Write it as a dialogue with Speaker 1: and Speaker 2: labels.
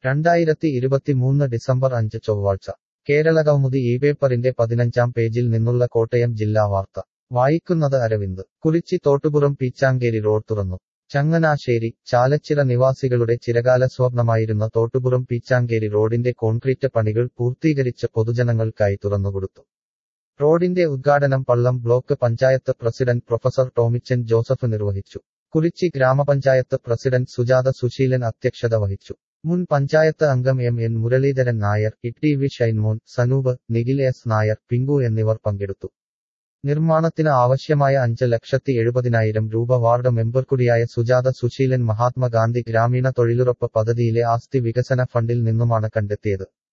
Speaker 1: രണ്ടായിരത്തി ഇരുപത്തിമൂന്ന് ഡിസംബർ അഞ്ച് ചൊവ്വാഴ്ച കേരള കൗമുദി ഈ പേപ്പറിന്റെ പതിനഞ്ചാം പേജിൽ നിന്നുള്ള കോട്ടയം ജില്ലാ വാർത്ത വായിക്കുന്നത് അരവിന്ദ് കുറിച്ചി തോട്ടുപുറം പീച്ചാങ്കേരി റോഡ് തുറന്നു ചങ്ങനാശ്ശേരി ചാലച്ചിറ നിവാസികളുടെ ചിരകാല സ്വപ്നമായിരുന്ന തോട്ടുപുറം പീച്ചാങ്കേരി റോഡിന്റെ കോൺക്രീറ്റ് പണികൾ പൂർത്തീകരിച്ച് പൊതുജനങ്ങൾക്കായി തുറന്നുകൊടുത്തു റോഡിന്റെ ഉദ്ഘാടനം Pallam block panchayat president professor Tomichan Joseph നിർവഹിച്ചു കുറിച്ചി ഗ്രാമപഞ്ചായത്ത് പ്രസിഡന്റ് സുജാത സുശീലൻ അധ്യക്ഷത വഹിച്ചു മുൻ പഞ്ചായത്ത് അംഗം M N Muraleedharan Nair E T V Shinemon Sanoop Nikhil S Nair Pinku എന്നിവർ പങ്കെടുത്തു നിർമ്മാണത്തിന് ആവശ്യമായ അഞ്ച് ലക്ഷത്തി എഴുപതിനായിരം രൂപ വാർഡ് മെമ്പർ കൂടിയായ സുജാത സുശീലൻ മഹാത്മാഗാന്ധി ഗ്രാമീണ തൊഴിലുറപ്പ് പദ്ധതിയിലെ ആസ്തി വികസന ഫണ്ടിൽ നിന്നുമാണ് കണ്ടെത്തിയത്